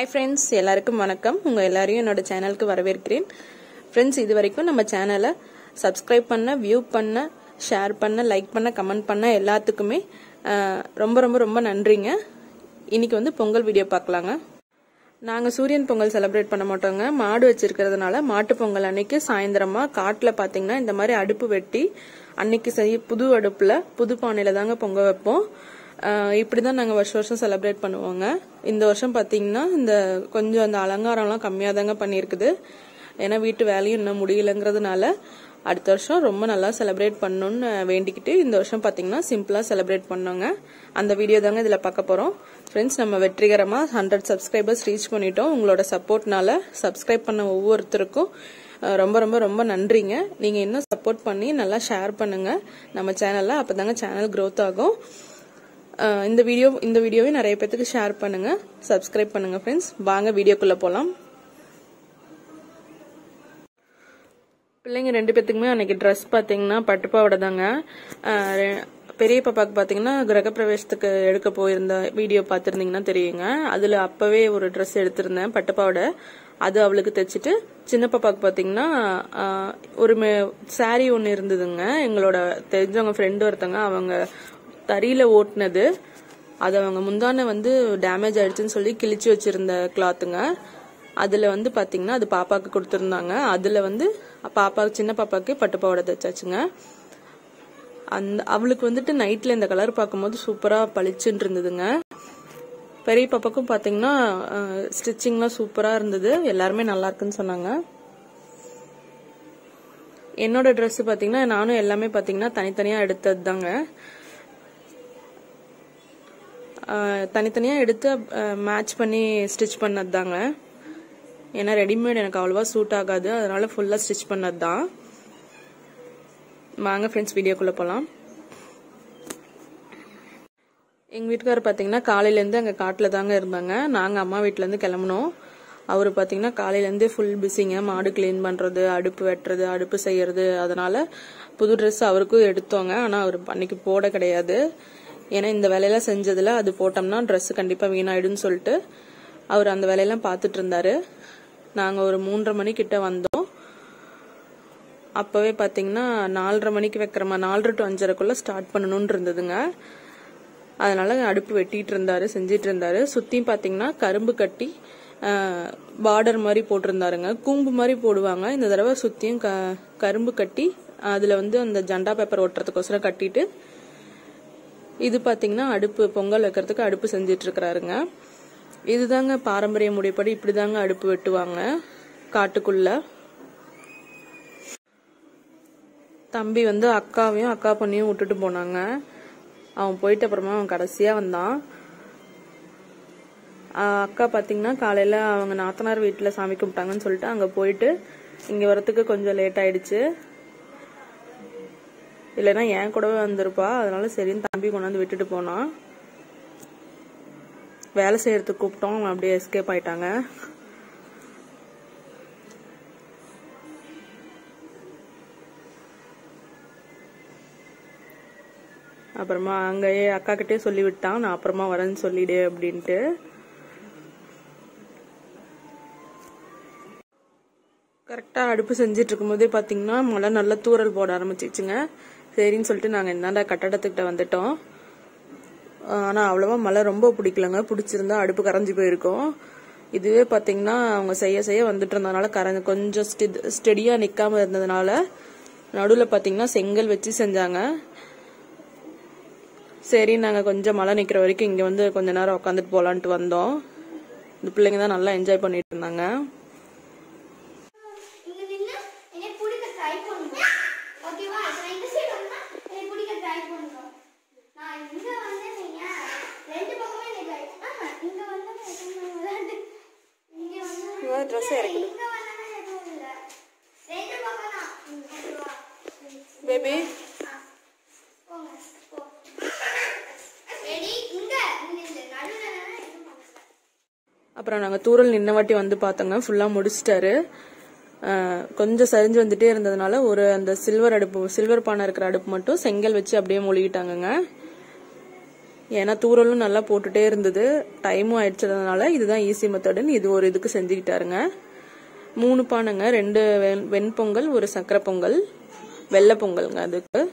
Hi friends எல்லாருக்கும் வணக்கம் உங்கள் எல்லாரையும் என்னோட சேனலுக்கு வரவேற்கிறேன் ஃப்ரெண்ட்ஸ் இது வரைக்கும் நம்ம சேனலை சப்ஸ்கிரைப் பண்ண வியூ பண்ண ஷேர் பண்ண லைக் பண்ண கமெண்ட் பண்ண எல்லாத்துக்குமே அஹ், ரொம்ப ரொம்ப ரொம்ப நன்றிங்க இன்னைக்கு வந்து பொங்கல் வீடியோ பார்க்கலாங்க நாங்கள் சூரியன் பொங்கல் செலிப்ரேட் பண்ண மாட்டோங்க மாடு வச்சிருக்கிறதுனால மாட்டு பொங்கல் அன்னைக்கு சாயந்தரமா காட்டில் பார்த்தீங்கன்னா இந்த மாதிரி அடுப்பு வெட்டி அன்னைக்கு செய்ய புது அடுப்பில் புது பானையில் தாங்க பொங்க வைப்போம் ஆஹ் இப்படிதான் நாங்கள் வருஷம் வருஷம் செலிப்ரேட் பண்ணுவோங்க இந்த வருஷம் பார்த்தீங்கன்னா இந்த கொஞ்சம் அந்த அலங்காரம்லாம் கம்மியாக தாங்க பண்ணியிருக்குது ஏன்னா வீட்டு வேலையும் இன்னும் முடியலங்கிறதுனால அடுத்த வருஷம் ரொம்ப நல்லா செலிப்ரேட் பண்ணணும்னு வேண்டிக்கிட்டு இந்த வருஷம் பார்த்தீங்கன்னா சிம்பிளாக செலிப்ரேட் பண்ணோங்க அந்த வீடியோ தாங்க இதில் பார்க்க போகிறோம் ஃப்ரெண்ட்ஸ் நம்ம வெற்றிகரமாக ஹண்ட்ரட் சப்ஸ்கிரைபர்ஸ் ரீச் பண்ணிட்டோம் உங்களோட சப்போர்ட்னால சப்ஸ்கிரைப் பண்ண ஒவ்வொருத்தருக்கும் அஹ், ரொம்ப ரொம்ப ரொம்ப நன்றிங்க நீங்கள் இன்னும் சப்போர்ட் பண்ணி நல்லா ஷேர் பண்ணுங்க நம்ம சேனலில் அப்போ தாங்க சேனல் க்ரோத் ஆகும் அஹ், இந்த வீடியோ இந்த வீடியோவை நிறைய பேத்துக்கு ஷேர் பண்ணுங்க சப்ஸ்கிரைப் பண்ணுங்க ஃப்ரெண்ட்ஸ் வாங்க வீடியோக்குள்ளே போகலாம் பிள்ளைங்க ரெண்டு பேத்துக்குமே அன்னைக்கு ட்ரெஸ் பார்த்தீங்கன்னா பட்டுப்பாவோட தாங்க அஹ் ரெ- பெரிய பாப்பாக்கு பார்த்தீங்கன்னா கிரகப்பிரவேசத்துக்கு எடுக்க போயிருந்த வீடியோ பார்த்துருந்தீங்கன்னா தெரியுங்க அதில் அப்போவே ஒரு ட்ரெஸ் எடுத்திருந்தேன் பட்டுப்பாவோட அது அவளுக்கு தைச்சிட்டு சின்ன பாப்பாக்கு பார்த்தீங்கன்னா அஹ், ஒரு சாரி ஒன்று இருந்ததுங்க எங்களோட தெரிஞ்சவங்க ஃப்ரெண்டு ஒருத்தங்க அவங்க தறியில ஓட்டுனது அது அவங்க முந்தான வந்து டேமேஜ் ஆயிடுச்சுன்னு சொல்லி கிழிச்சு வச்சிருந்த கிளாத்துங்க அதுல வந்து பாத்தீங்கன்னா அது பாப்பாக்கு கொடுத்துருந்தாங்க அதுல வந்து பாப்பா சின்ன பாப்பாக்கு பட்டுப்பாவோட தைச்சாச்சுங்க அந்த அவளுக்கு வந்துட்டு நைட்ல இந்த கலர் பார்க்கும்போது சூப்பரா பளிச்சுன்னு இருந்ததுங்க பெரிய பாப்பாக்கும் பாத்தீங்கன்னா ஸ்டிச்சிங்லாம் சூப்பரா இருந்தது எல்லாருமே நல்லா இருக்குன்னு சொன்னாங்க என்னோட Dress பாத்தீங்கன்னா நானும் எல்லாமே பாத்தீங்கன்னா தனித்தனியா எடுத்தது தாங்க தனித்தனியாக எடுத்து மேட்ச் பண்ணி ஸ்டிச் பண்ணது தாங்க ஏன்னா ரெடிமேட் எனக்கு அவ்வளோவா சூட் ஆகாது அதனால ஃபுல்லாக ஸ்டிச் பண்ணது தான் வாங்க ஃப்ரெண்ட்ஸ் வீடியோக்குள்ளே போகலாம் எங்கள் வீட்டுக்காரர் பார்த்தீங்கன்னா காலையிலேருந்து அங்கே காட்டில் தாங்க இருந்தாங்க நாங்கள் அம்மா வீட்டிலேருந்து கிளம்புனோம் அவர் பார்த்தீங்கன்னா காலையிலேருந்தே ஃபுல் பிஸிங்க மாடு க்ளீன் பண்ணுறது அடுப்பு வெட்டுறது அடுப்பு செய்யறது அதனால புது ட்ரெஸ் அவருக்கும் எடுத்தோங்க ஆனால் அவர் அன்னைக்கு போட கிடையாது ஏன்னா இந்த வேலையெல்லாம் செஞ்சதில் அது போட்டோம்னா Dress கண்டிப்பாக வீணாயிடும்னு சொல்லிட்டு அவர் அந்த வேலையெல்லாம் பார்த்துட்டு இருந்தாரு நாங்கள் ஒரு மூன்றரை மணிக்கிட்ட வந்தோம் அப்போவே பார்த்தீங்கன்னா நாலரை மணிக்கு வைக்கிற மாதிரி நாலரை டு அஞ்சரைக்குள்ளே ஸ்டார்ட் பண்ணணும்னு இருந்ததுங்க அதனால அடுப்பு வெட்டிட்டு இருந்தாரு செஞ்சிட்டு இருந்தாரு சுத்தியும் பாத்தீங்கன்னா கரும்பு கட்டி பார்டர் மாதிரி போட்டிருந்தாருங்க கூம்பு மாதிரி போடுவாங்க இந்த தடவை சுத்தியும் க- கரும்பு கட்டி அதுல வந்து அந்த ஜண்டா பேப்பர் ஒட்டுறதுக்கோசரம் கட்டிட்டு இது பாத்தீங்கன்னா அடுப்பு பொங்கல் வைக்கிறதுக்கு அடுப்பு செஞ்சிட்டு இருக்கிறாருங்க இதுதாங்க பாரம்பரிய முறைப்படி இப்படிதாங்க அடுப்பு வெட்டுவாங்க காட்டுக்குள்ள தம்பி வந்து அக்காவையும் அக்கா பொண்ணையும் விட்டுட்டு போனாங்க அவன் போயிட்டு அப்புறமா அவன் கடைசியா வந்தான் ஆஹ் அக்கா பாத்தீங்கன்னா காலையில அவங்க நாத்தனார் வீட்டுல சாமி கும்பிட்டாங்கன்னு சொல்லிட்டு அங்க போயிட்டு இங்க வரத்துக்கு கொஞ்சம் லேட் ஆயிடுச்சு இல்லைன்னா என் கூடவே வந்திருப்பா அதனால சரின்னு தம்பி கொண்டாந்து விட்டுட்டு போனான் வேலை செய்யறதுக்கு கூப்பிட்டோம் அவன் அப்படியே எஸ்கேப் ஆயிட்டாங்க அப்புறமா அங்கேயே அக்கா கிட்டே சொல்லி விட்டான் நான் அப்புறமா வரேன்னு சொல்லிடு அப்படின்ட்டு கரெக்டாக அடுப்பு செஞ்சுட்டு இருக்கும்போதே பார்த்தீங்கன்னா மழை நல்லா தூறல் போட ஆரம்பிச்சிச்சுங்க சரின்னு சொல்லிட்டு நாங்கள் இந்தாண்ட கட்டடத்துக்கிட்ட வந்துட்டோம் ஆனால் அவ்வளோவா மழை ரொம்ப பிடிக்கலங்க பிடிச்சிருந்தா அடுப்பு கரைஞ்சி போயிருக்கும் இதுவே பார்த்தீங்கன்னா அவங்க செய்ய செய்ய வந்துட்டு இருந்ததுனால கரைஞ்ச கொஞ்சம் ஸ்டெடியாக நிற்காம இருந்ததுனால நடுவில் பார்த்தீங்கன்னா செங்கல் வச்சு செஞ்சாங்க சரி நாங்கள் கொஞ்சம் மழை நிற்கிற வரைக்கும் இங்கே வந்து கொஞ்ச நேரம் உட்காந்துட்டு போகலான்ட்டு வந்தோம் இந்த பிள்ளைங்க தான் நல்லா என்ஜாய் பண்ணிட்டு இருந்தாங்க இங்க நின்னு என்னை பிடிக்க ட்ரை பண்ணுங்க ஓகேவா நான் இந்த சைடு வந்தா என்னை பிடிக்க ட்ரை பண்ணுங்க நான் இங்க வந்து நீங்க ரெண்டு பக்கமே என்னை ட்ரை ஆமா இங்க வந்தா எதுவும் விளையாண்டு இங்க வந்து ட்ரெஸ் இறக்குது இங்க வந்தா எதுவும் இல்ல ரெண்டு பக்கம் தான் ஓகேவா பேபி போங்க போ ரெடி இங்க இங்க இந்த நடுவுல வேணா எதுவும் பண்ணல அப்புறம் நாங்கள் தூரல் நின்ன வாட்டி வந்து பார்த்தோங்க ஃபுல்லாக முடிச்சிட்டாரு அஹ், கொஞ்சம் சரிஞ்சு வந்துட்டே இருந்ததுனால ஒரு அந்த சில்வர் அடுப்பு சில்வர் பானை இருக்கிற அடுப்பு மட்டும் செங்கல் வச்சு அப்படியே மொழிகிட்டாங்கங்க ஏன்னா தூரலும் நல்லா போட்டுட்டே இருந்தது டைமும் ஆயிடுச்சதுனால இதுதான் ஈஸி மெத்தடுன்னு இது ஒரு இதுக்கு செஞ்சுக்கிட்டாருங்க மூணு பானைங்க ரெண்டு வெண் வெண்பொங்கல் ஒரு சக்கரை பொங்கல் வெள்ளை பொங்கல்ங்க அதுக்கு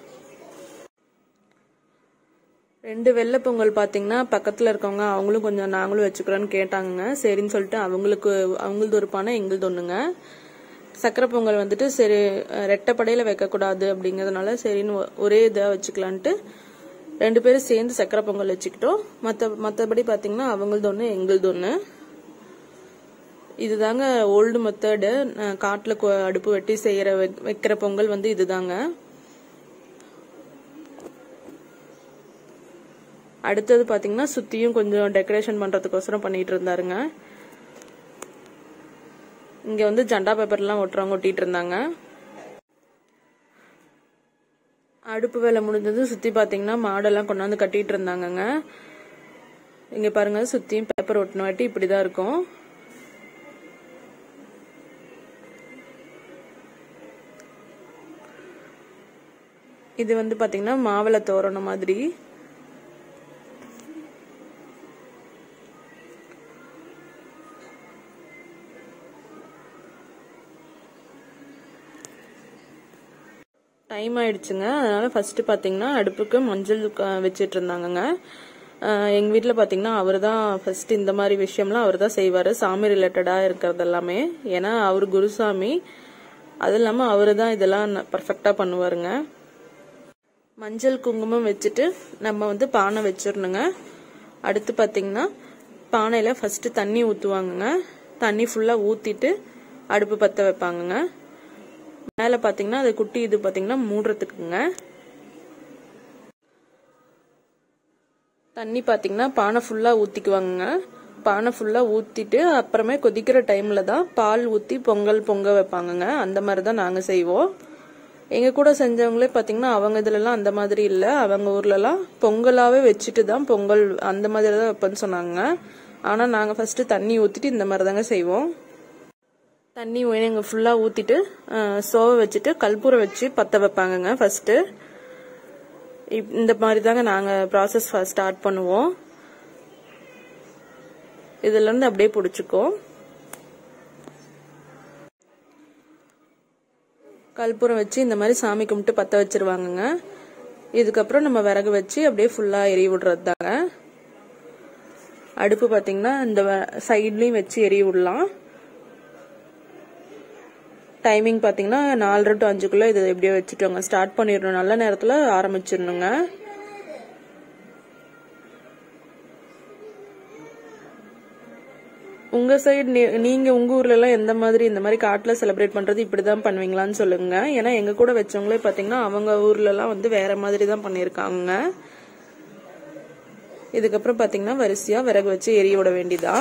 ரெண்டு வெள்ளை பொங்கல் பார்த்தீங்கன்னா பக்கத்தில் இருக்கவங்க அவங்களும் கொஞ்சம் நாங்களும் வச்சுக்கிறோன்னு கேட்டாங்க சரின்னு சொல்லிட்டு அவங்களுக்கு அவங்களது ஒரு பானை எங்களுது ஒன்றுங்க சக்கரை பொங்கல் வந்துட்டு சரி ரெட்டைப்படையில் வைக்கக்கூடாது அப்படிங்கிறதுனால சரின்னு ஒரே இதாக வச்சுக்கலான்ட்டு ரெண்டு பேரும் சேர்ந்து சக்கரை பொங்கல் வச்சுக்கிட்டோம் மற்ற மற்றபடி பார்த்தீங்கன்னா அவங்களது ஒன்று எங்களுது ஒன்று இதுதாங்க ஓல்டு மெத்தடு காட்டில் அடுப்பு வெட்டி செய்கிற வைக்கிற பொங்கல் வந்து இதுதாங்க அடுத்தது பார்த்தீங்கன்னா சுற்றியும் கொஞ்சம் டெக்கரேஷன் பண்ணுறதுக்கோசரம் பண்ணிட்டு இருந்தாருங்க இங்கே வந்து ஜண்டா பேப்பர்லாம் ஒட்டுறவங்க ஒட்டிட்டு இருந்தாங்க அடுப்பு வேலை முடிஞ்சது சுற்றி பார்த்தீங்கன்னா மாடெல்லாம் கொண்டாந்து கட்டிட்டு இருந்தாங்கங்க இங்கே பாருங்க சுற்றியும் பேப்பர் ஒட்டின வாட்டி இப்படி தான் இருக்கும் இது வந்து பார்த்தீங்கன்னா மாவளை தோரணம் மாதிரி டைம் ஆயிடுச்சுங்க அதனால ஃபர்ஸ்ட் பார்த்தீங்கன்னா அடுப்புக்கு மஞ்சள் வச்சிட்டு இருந்தாங்கங்க எங்கள் வீட்டில் பார்த்தீங்கன்னா அவர் தான் ஃபர்ஸ்ட் இந்த மாதிரி விஷயம்லாம் அவர் தான் செய்வார் சாமி ரிலேட்டடாக இருக்கிறது எல்லாமே ஏன்னா அவர் குருசாமி அது இல்லாமல் அவர் தான் இதெல்லாம் பர்ஃபெக்டாக பண்ணுவாருங்க மஞ்சள் குங்குமம் வச்சுட்டு நம்ம வந்து பானை வச்சிடணுங்க அடுத்து பார்த்தீங்கன்னா பானையில் ஃபர்ஸ்ட் தண்ணி ஊற்றுவாங்கங்க தண்ணி ஃபுல்லாக ஊற்றிட்டு அடுப்பு பற்ற வைப்பாங்கங்க மேலே பார்த்தீங்கன்னா அது குட்டி இது பார்த்தீங்கன்னா மூடுறதுக்குங்க தண்ணி பார்த்தீங்கன்னா பானை ஃபுல்லாக ஊற்றிக்குவாங்க பானை ஃபுல்லாக ஊற்றிட்டு அப்புறமே கொதிக்கிற டைமில் தான் பால் ஊற்றி பொங்கல் பொங்க வைப்பாங்கங்க அந்த மாதிரி தான் நாங்கள் செய்வோம் எங்கள் கூட செஞ்சவங்களே பார்த்தீங்கன்னா அவங்க இதுலலாம் அந்த மாதிரி இல்லை அவங்க ஊர்லலாம் பொங்கலாகவே வச்சுட்டு தான் பொங்கல் அந்த மாதிரி தான் வைப்பேன்னு சொன்னாங்க ஆனால் நாங்கள் ஃபஸ்ட்டு தண்ணி ஊற்றிட்டு இந்த மாதிரி தாங்க செய்வோம் தண்ணி வேணுங்க ஃபுல்லாக ஊற்றிட்டு சோவை வச்சுட்டு கற்பூரம் வச்சு பற்ற வைப்பாங்கங்க ஃபஸ்ட்டு இந்த மாதிரி தாங்க நாங்கள் ப்ராசஸ் ஸ்டார்ட் பண்ணுவோம் இதுலேருந்து அப்படியே பிடிச்சிக்கோம் கற்பூரம் வச்சு இந்த மாதிரி சாமி கும்பிட்டு பற்ற வச்சிருவாங்கங்க இதுக்கப்புறம் நம்ம விறகு வச்சு அப்படியே ஃபுல்லாக எரிய விடுறது தாங்க அடுப்பு பார்த்தீங்கன்னா இந்த சைட்லேயும் வச்சு எரிய விடலாம் டைமிங் பார்த்தீங்கன்னா நாலரை டு அஞ்சுக்குள்ளே இது எப்படியோ வச்சுட்டோங்க ஸ்டார்ட் பண்ணிடணும் நல்ல நேரத்தில் ஆரம்பிச்சிடணுங்க உங்க சைடு நீங்க உங்க ஊர்ல எல்லாம் எந்த மாதிரி இந்த மாதிரி காட்டுல செலிப்ரேட் பண்றது இப்படிதான் பண்ணுவீங்களான்னு சொல்லுங்க ஏன்னா எங்க கூட வச்சவங்களே பாத்தீங்கன்னா அவங்க ஊர்ல எல்லாம் வந்து வேற மாதிரி தான் பண்ணிருக்காங்க இதுக்கப்புறம் பாத்தீங்கன்னா வரிசையா விறகு வச்சு எரிய விட வேண்டியதான்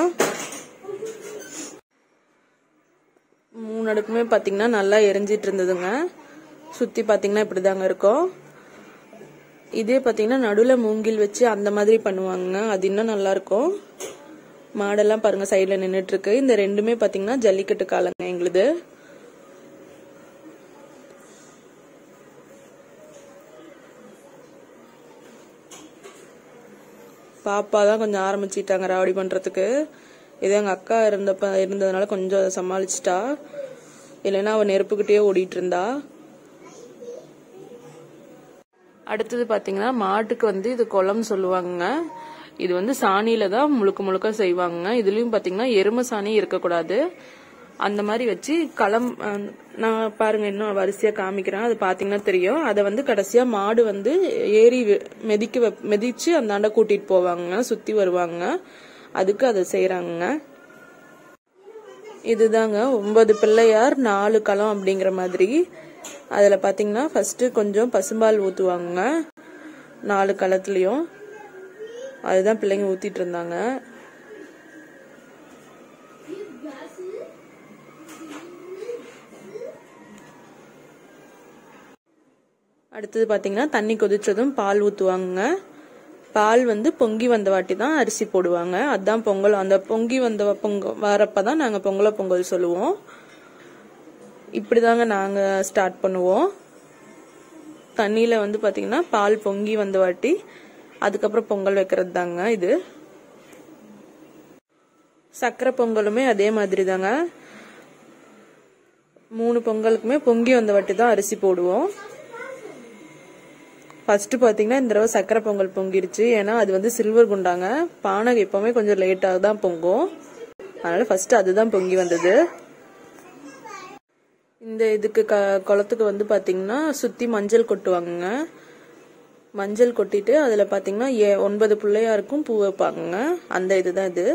மூணு அடுக்குமே பாத்தீங்கன்னா நல்லா எரிஞ்சிட்டு இருந்ததுங்க சுத்தி பாத்தீங்கன்னா இப்படிதாங்க இருக்கும் இதே பாத்தீங்கன்னா நடுவுல மூங்கில் வச்சு அந்த மாதிரி பண்ணுவாங்க அது இன்னும் நல்லா இருக்கும் மாடெல்லாம் பாருங்க சைட்ல நின்றுட்டு இருக்கு இந்த ரெண்டுமே பாத்தீங்கன்னா ஜல்லிக்கட்டு காலங்க எங்களுது பாப்பா தான் கொஞ்சம் ஆரம்பிச்சிட்டாங்க ராவடி பண்றதுக்கு இது எங்க அக்கா இருந்தப்ப இருந்ததுனால கொஞ்சம் சமாளிச்சிட்டா இல்லைன்னா அவன் நெருப்புக்கிட்டே ஓடிட்டு இருந்தா அடுத்தது பாத்தீங்கன்னா மாட்டுக்கு வந்து இது குளம் சொல்லுவாங்க இது வந்து சாணியில தான் முழுக்க முழுக்க செய்வாங்க இதுலயும் பாத்தீங்கன்னா எரும சாணி இருக்கக்கூடாது அந்த மாதிரி வச்சு களம் நான் பாருங்க இன்னும் வரிசையா காமிக்கிறேன் அது பாத்தீங்கன்னா தெரியும் அதை வந்து கடைசியா மாடு வந்து ஏறி மெதிக்க மெதிச்சு அந்தாண்ட கூட்டிட்டு போவாங்க சுத்தி வருவாங்க அதுக்கு அதை செய்யறாங்க இதுதாங்க ஒன்பது பிள்ளையார் நாலு களம் அப்படிங்கிற மாதிரி அதுல பாத்தீங்கன்னா ஃபர்ஸ்ட் கொஞ்சம் பசும்பால் ஊத்துவாங்க நாலு களத்துலயும் அதுதான் பிள்ளைங்க ஊத்திட்டு இருந்தாங்க அடுத்தது பாத்தீங்கன்னா தண்ணி கொதிச்சதும் பால் ஊத்துவாங்க பால் வந்து பொங்கி வந்த வாட்டி தான் அரிசி போடுவாங்க அதுதான் பொங்கல் அந்த பொங்கி வந்த பொங்க வரப்பதான் நாங்க பொங்கல பொங்கல் சொல்லுவோம் இப்படிதாங்க நாங்க ஸ்டார்ட் பண்ணுவோம் தண்ணியில வந்து பாத்தீங்கன்னா பால் பொங்கி வந்த வாட்டி அதுக்கப்புறம் பொங்கல் வைக்கிறது தாங்க இது சக்கரை பொங்கலுமே அதே மாதிரி தாங்க மூணு பொங்கலுக்குமே பொங்கி வந்த வாட்டி தான் அரிசி போடுவோம் ஃபர்ஸ்ட் பாத்தீங்கன்னா இந்த தடவை சக்கரை பொங்கல் பொங்கிருச்சு ஏன்னா அது வந்து சில்வர் குண்டாங்க பானை எப்பவுமே கொஞ்சம் லேட்டாக தான் பொங்கும் அதனால ஃபர்ஸ்ட் அதுதான் பொங்கி வந்தது இந்த இதுக்கு க குளத்துக்கு வந்து பாத்தீங்கன்னா சுத்தி மஞ்சள் கொட்டுவாங்கங்க மஞ்சள் கொட்டிட்டு அதுல பாத்தீங்கன்னா ஏ ஒன்பது பிள்ளையாருக்கும் பூ வைப்பாங்க அந்த இதுதான் இது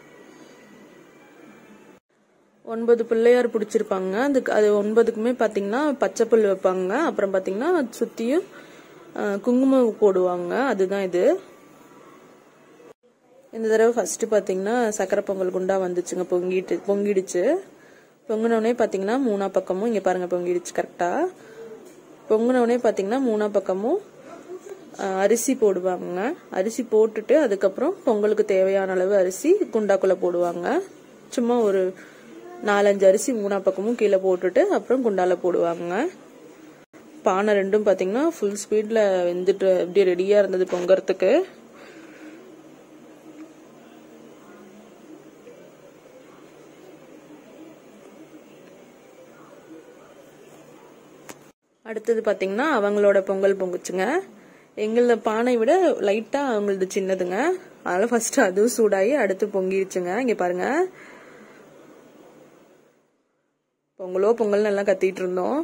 ஒன்பது பிள்ளையார் பிடிச்சிருப்பாங்க அதுக்கு அது ஒன்பதுக்குமே பாத்தீங்கன்னா பச்சை புல் வைப்பாங்க அப்புறம் பாத்தீங்கன்னா சுத்தியும் அஹ், குங்குமம் போடுவாங்க அதுதான் இது இந்த தடவை ஃபர்ஸ்ட் பாத்தீங்கன்னா சக்கரை பொங்கல் குண்டா வந்துச்சுங்க பொங்கிட்டு பொங்கிடுச்சு பொங்கினோடனே பாத்தீங்கன்னா மூணா பக்கமும் இங்க பாருங்க பொங்கிடுச்சு கரெக்டா பொங்கினோடனே பாத்தீங்கன்னா மூணா பக்கமும் அஹ், அரிசி போடுவாங்க அரிசி போட்டுட்டு அதுக்கப்புறம் பொங்கலுக்கு தேவையான அளவு அரிசி குண்டாக்குள்ள போடுவாங்க சும்மா ஒரு நாலஞ்சு அரிசி மூணா பக்கமும் கீழே போட்டுட்டு அப்புறம் குண்டால போடுவாங்க பானை ரெண்டும் பாத்தீங்கன்னா ஃபுல் ஸ்பீட்ல வெந்துட்டு அப்படியே ரெடியா இருந்தது பொங்கறதுக்கு அடுத்தது பாத்தீங்கன்னா அவங்களோட பொங்கல் பொங்குச்சுங்க எங்களது பானை விட லைட்டா அவங்களது சின்னதுங்க அதனால ஃபர்ஸ்ட் அதுவும் சூடாகி அடுத்து பொங்கிடுச்சுங்க இங்க பாருங்க பொங்கலோ பொங்கல்னு எல்லாம் கத்திட்டு இருந்தோம்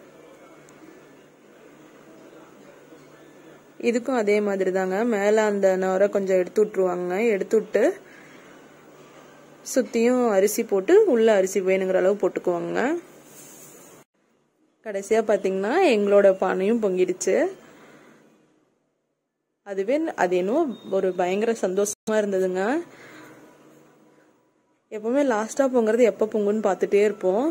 இதுக்கும் அதே மாதிரி தாங்க மேல அந்த நுரை கொஞ்சம் எடுத்து விட்டுருவாங்க எடுத்து விட்டு சுத்தியும் அரிசி போட்டு உள்ள அரிசி வேணுங்கிற அளவு போட்டுக்குவாங்க கடைசியா பாத்தீங்கன்னா எங்களோட பானையும் பொங்கிடுச்சு அதுவே அது என்னவோ ஒரு பயங்கர சந்தோஷமா இருந்ததுங்க எப்பவுமே லாஸ்டா பொங்குறது எப்ப பொங்குன்னு பார்த்துட்டே இருப்போம்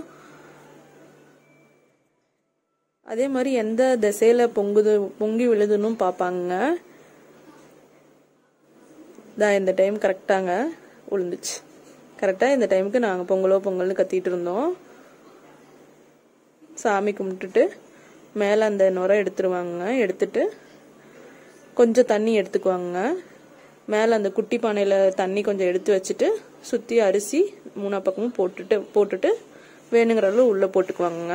அதே மாதிரி எந்த திசையில பொங்குது பொங்கி விழுதுன்னு பார்ப்பாங்க தான் இந்த டைம் கரெக்டாங்க விழுந்துச்சு கரெக்டா இந்த டைமுக்கு நாங்க பொங்கலோ பொங்கல்னு கத்திட்டு இருந்தோம் சாமி கும்பிட்டுட்டு மேலே அந்த நுரை எடுத்துருவாங்க எடுத்துட்டு கொஞ்சம் தண்ணி எடுத்துக்குவாங்க மேலே அந்த குட்டி பானையில் தண்ணி கொஞ்சம் எடுத்து வச்சுட்டு சுற்றி அரிசி மூணா பக்கமும் போட்டுட்டு போட்டுட்டு வேணுங்கிற அளவு உள்ளே போட்டுக்குவாங்க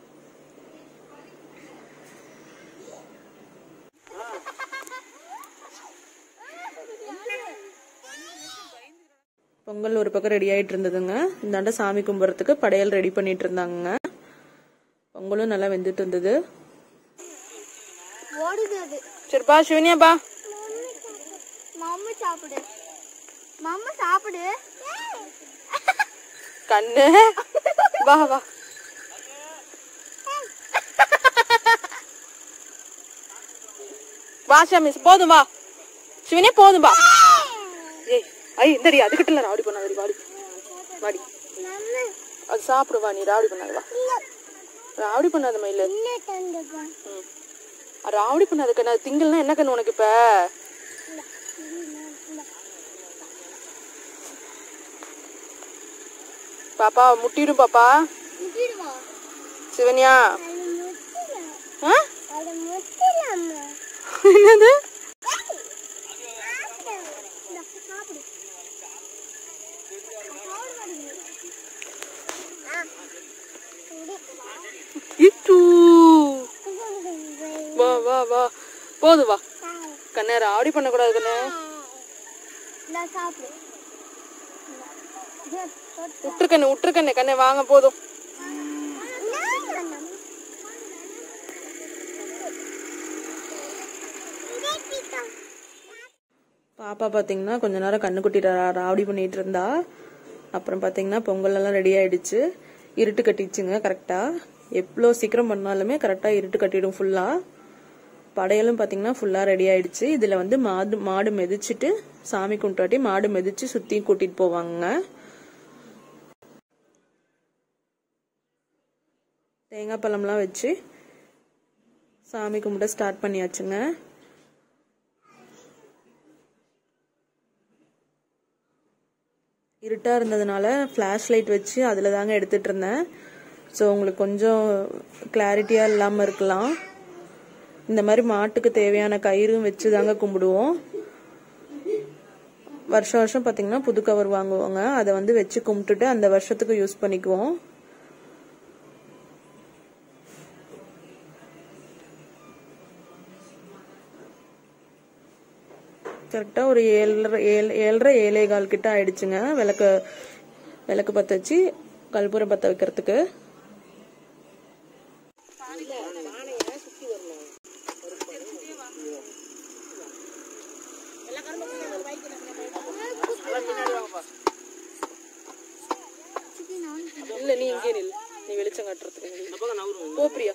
பொங்கல் ஒரு பக்கம் ரெடி ஆயிட்டு இருந்ததுங்க இந்தாண்ட சாமி கும்பிட்றதுக்கு படையல் ரெடி பண்ணிட்டு இருந்தாங்க பொங்கலும் நல்லா வெந்துட்டு இருந்தது ஓடுது அது சரிப்பா சிவனியாப்பா மம்மு சாப்பிடு மம்மு சாப்பிடு கண்ணு வா வா வா ஷாமிஸ் போதும் வா சிவனே போதும் வா ஏய் ஐ இந்தடி அதுக்கிட்ட இல்ல ராவடி பண்ணாதடி வாடி வாடி அது சாப்பிடு வா நீ ராவடி பண்ணாத வா ராவடி பண்ணாத மயில ம். அது ராவடி பண்ணாத கண்ணு அது திங்கள்னா என்ன கண்ணு உனக்கு இப்ப பாப்பா முட்டிடும் பாப்பா சிவனியா ஆ? என்னது இட்டு வா வா வா போதும் வா கண்ணே ராவடி பண்ணக்கூடாது கண்ணே சாப்பிடு விட்டுருக்கண்ணே விட்டுருக்கண்ணே கண்ணே வாங்க போதும் பாப்பா பார்த்தீங்கன்னா கொஞ்ச நேரம் கண்ணுக்குட்டி ரா- ராவடி பண்ணிட்டு இருந்தா அப்புறம் பார்த்தீங்கன்னா பொங்கல் எல்லாம் ரெடி ஆயிடுச்சு இருட்டு கட்டிடுச்சுங்க கரெக்டாக எவ்வளோ சீக்கிரம் பண்ணாலுமே கரெக்டாக இருட்டு கட்டிடும் ஃபுல்லாக படையலும் பார்த்தீங்கன்னா ஃபுல்லாக ரெடி ஆயிடுச்சு இதில் வந்து மாடு மாடு மிதிச்சிட்டு சாமி கும்பிட்டாட்டி மாடு மிதிச்சு சுற்றி கூட்டிட்டு போவாங்க தேங்காய் பழம்லாம் வச்சு சாமி கும்பிட ஸ்டார்ட் பண்ணியாச்சுங்க இருட்டாக இருந்ததுனால ஃப்ளாஷ் லைட் வச்சு அதில் தாங்க எடுத்துட்டு இருந்தேன் ஸோ உங்களுக்கு கொஞ்சம் கிளாரிட்டியாக இல்லாமல் இருக்கலாம் இந்த மாதிரி மாட்டுக்கு தேவையான கயிறும் வச்சு தாங்க கும்பிடுவோம் வருஷம் வருஷம் பார்த்தீங்கன்னா புது கவர் வாங்குவாங்க அதை வந்து வச்சு கும்பிட்டுட்டு அந்த வருஷத்துக்கு யூஸ் பண்ணிக்குவோம் கரெக்டாக ஒரு ஏழரை ஏழு ஏழரை ஏழே கால் கிட்ட ஆயிடுச்சுங்க விளக்கு விளக்கு பற்ற வச்சு கற்பூரம் பற்ற வைக்கிறதுக்கு இல்ல நீ இங்கே நில் நீ வெளிச்சம் காட்டுறதுக்கு போ பிரியா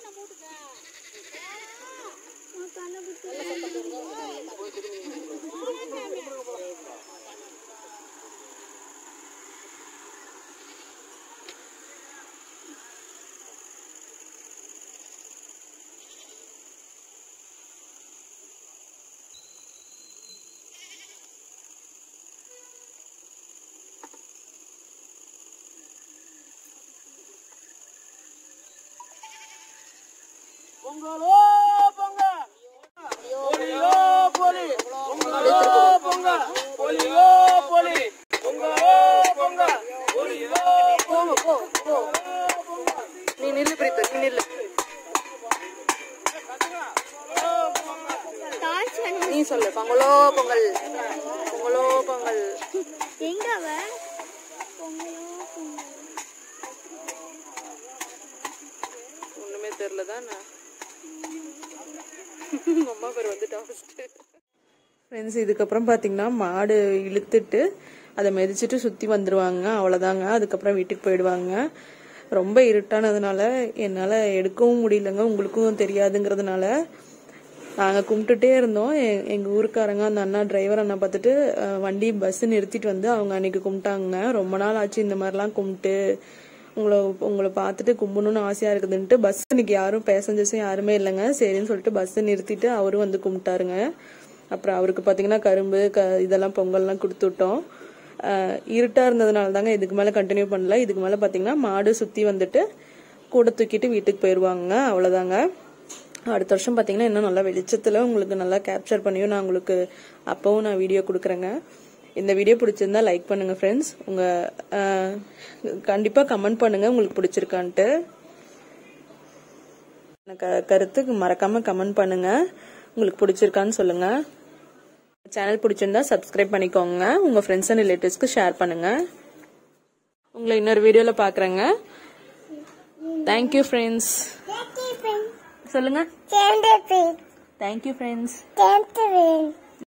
பொங்கலோ பொங்க பொலியோ பொலி பொங்கலோ பொங்க பொலியோ பொலி பொங்கலோ பொங்க பொலியோ பொங்க போ போ நீ நில்லு பிரீத்து நீ நில்லு டார்ச் வந்து நீ சொல்லு பொங்கலோ பொங்கல் பொங்கலோ பொங்கல் எங்க அவ பொங்கலோ பொங்கல் ஒண்ணுமே தெரியல தானே அம்மா பேர் வந்துட்டா ஃப்ரெண்ட்ஸ் இதுக்கப்புறம் பார்த்தீங்கன்னா மாடு இழுத்துட்டு அதை மிதிச்சிட்டு சுற்றி வந்துடுவாங்க அவ்வளோதாங்க அதுக்கப்புறம் வீட்டுக்கு போயிடுவாங்க ரொம்ப இருட்டானதுனால என்னால் எடுக்கவும் முடியலங்க உங்களுக்கும் தெரியாதுங்கிறதுனால நாங்கள் கும்பிட்டுட்டே இருந்தோம் எ- எங்கள் ஊருக்காரங்க அந்த அண்ணா டிரைவர் அண்ணா பார்த்துட்டு அஹ், வண்டி பஸ் நிறுத்திட்டு வந்து அவங்க அன்னைக்கு கும்பிட்டாங்க ரொம்ப நாள் ஆச்சு இந்த மாதிரிலாம் கும்பிட்டு உங்களை உங்களை பார்த்துட்டு கும்பிடணும்னு ஆசையாக இருக்குதுன்ட்டு பஸ் இன்னைக்கு யாரும் பேசஞ்சர்ஸும் யாருமே இல்லைங்க சரின்னு சொல்லிட்டு பஸ்ஸை நிறுத்திட்டு அவரும் வந்து கும்பிட்டாருங்க அப்புறம் அவருக்கு பார்த்தீங்கன்னா கரும்பு க இதெல்லாம் பொங்கல்லாம் கொடுத்து விட்டோம் அஹ், இருட்டா இருந்ததுனால தாங்க இதுக்கு மேலே கண்டினியூ பண்ணல இதுக்கு மேலே பார்த்தீங்கன்னா மாடு சுற்றி வந்துட்டு கூட தூக்கிட்டு வீட்டுக்கு போயிடுவாங்க அவ்வளோதாங்க அடுத்த வருஷம் பார்த்தீங்கன்னா இன்னும் நல்லா வெளிச்சத்தில் உங்களுக்கு நல்லா கேப்சர் பண்ணியும் நான் உங்களுக்கு அப்போவும் நான் வீடியோ கொடுக்குறேங்க இந்த வீடியோ பிடிச்சிருந்தா லைக் பண்ணுங்க ஃப்ரெண்ட்ஸ் உங்கள் கண்டிப்பாக கமெண்ட் பண்ணுங்க உங்களுக்கு பிடிச்சிருக்கான்ட்டு எனக்கு கருத்து மறக்காம கமெண்ட் பண்ணுங்க உங்களுக்கு பிடிச்சிருக்கான்னு சொல்லுங்க சேனல் பிடிச்சிருந்தா சப்ஸ்கிரைப் பண்ணிக்கோங்க உங்க ஃப்ரெண்ட்ஸ் அண்ட் ரிலேட்டிவ்ஸ்க்கு ஷேர் பண்ணுங்க உங்களை இன்னொரு வீடியோல பாக்குறேங்க thank you friends Thank you, friend. சொல்லுங்க Thank you, friend. Thank you friends Thank you, friend.